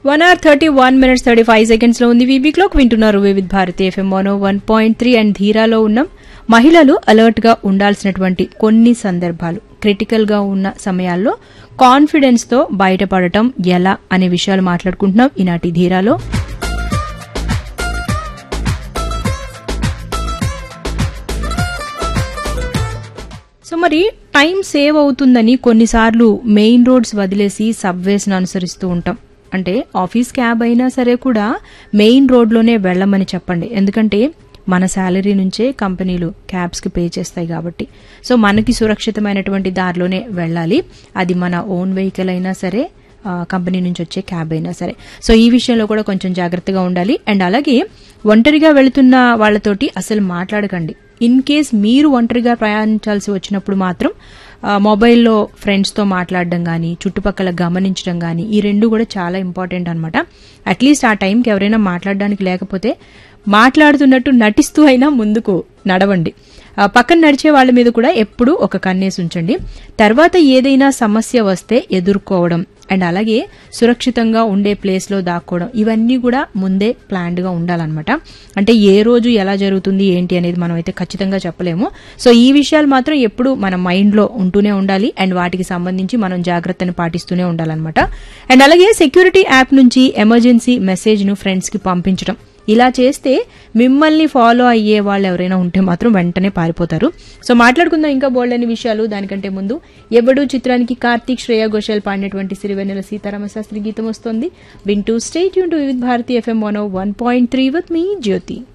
one hour thirty one minutes thirty five seconds లో ఉంది VB clock వింటున్నారు Vividh Bharati FM one one point three and ధీరాలో ఉన్నాం మహిళలు అలర్ట్ గా ఉండాల్సినటువంటి కొన్ని సందర్భాలు క్రిటికల్ గా ఉన్న సమయాల్లో కాన్ఫిడెన్స్ తో బయటపడటం ఎలా అనే విషయాలు మాట్లాడుకుంటున్నాం ఈనాటి ధీరాలో సో మరి టైం సేవ్ అవుతుందని కొన్నిసార్లు మెయిన్ రోడ్స్ వదిలేసి సబ్వేస్ అనుసరిస్తూ ఉంటాం అంటే ఆఫీస్ క్యాబ్ అయినా సరే కూడా మెయిన్ రోడ్లోనే వెళ్ళమని చెప్పండి ఎందుకంటే మన శాలరీ నుంచే కంపెనీలు క్యాబ్స్కి పే చేస్తాయి కాబట్టి సో మనకి సురక్షితమైనటువంటి దారిలోనే వెళ్ళాలి అది మన ఓన్ వెహికల్ అయినా సరే ఆ, కంపెనీ నుంచి వచ్చే క్యాబ్ అయినా సరే సో ఈ విషయంలో కూడా కొంచెం జాగ్రత్తగా ఉండాలి అండ్ అలాగే ఒంటరిగా వెళుతున్న వాళ్ళతోటి అసలు మాట్లాడకండి ఇన్ కేస్ మీరు ఒంటరిగా ప్రయాణించాల్సి వచ్చినప్పుడు మాత్రం ఆ, మొబైల్లో ఫ్రెండ్స్తో మాట్లాడడం కానీ చుట్టుపక్కల గమనించడం కానీ ఈ రెండు కూడా చాలా ఇంపార్టెంట్ అనమాట అట్లీస్ట్ ఆ టైంకి ఎవరైనా మాట్లాడడానికి లేకపోతే మాట్లాడుతున్నట్టు నటిస్తూ అయినా ముందుకు నడవండి ఆ, పక్కన నడిచే వాళ్ళ మీద కూడా ఎప్పుడూ ఒక కన్నేసి ఉంచండి తర్వాత ఏదైనా సమస్య వస్తే ఎదుర్కోవడం అండ్ అలాగే సురక్షితంగా ఉండే ప్లేస్ లో దాక్కోవడం ఇవన్నీ కూడా ముందే ప్లాన్డ్ గా ఉండాలన్నమాట అంటే ఏ రోజు ఎలా జరుగుతుంది ఏంటి అనేది మనం అయితే ఖచ్చితంగా చెప్పలేము సో ఈ విషయాలు మాత్రం ఎప్పుడు మన మైండ్ లో ఉంటూనే ఉండాలి అండ్ వాటికి సంబంధించి మనం జాగ్రత్తను పాటిస్తూనే ఉండాలన్నమాట అండ్ అలాగే సెక్యూరిటీ యాప్ నుంచి ఎమర్జెన్సీ మెసేజ్ ను ఫ్రెండ్స్ కి పంపించడం ఇలా చేస్తే మిమ్మల్ని ఫాలో అయ్యే వాళ్ళు ఎవరైనా ఉంటే మాత్రం వెంటనే పారిపోతారు సో మాట్లాడుకుందాం ఇంకా బోల్డని విషయాలు దానికంటే ముందు ఎవడు చిత్రానికి కార్తీక్ శ్రేయా ఘోషాల్ పాడినటువంటి సిరివెన్నెల సీతారామ శాస్త్రి గీతం వస్తోంది వింటూ స్టేట్ యూన్ to Vividh Bharati FM one one point three with మీ జ్యోతి